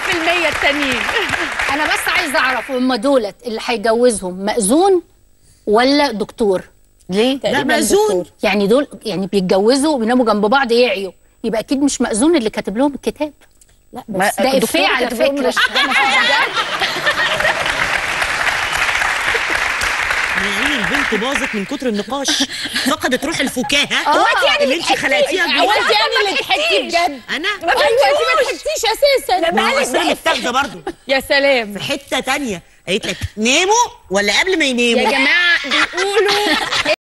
التانيين انا بس عايزه اعرف هم دولت اللي هيجوزهم مأذون ولا دكتور ليه؟ لا مأذون يعني دول يعني بيتجوزوا وبيناموا جنب بعض يعيوا يبقى اكيد مش مأذون اللي كاتب لهم الكتاب لا بس ده إفيه على فكرة. يعني البنت باظت من كتر النقاش فقدت روح الفكاهه هو انت يعني اللي انت خلقتيها هو بيها. انت يعني اللي ضحكتي بجد انا ايوه انت ما ضحكتيش اساسا ما هو أصل أنا متاخده برضه يا سلام في حته تانية قالت لك ناموا ولا قبل ما يناموا يا جماعه بيقولوا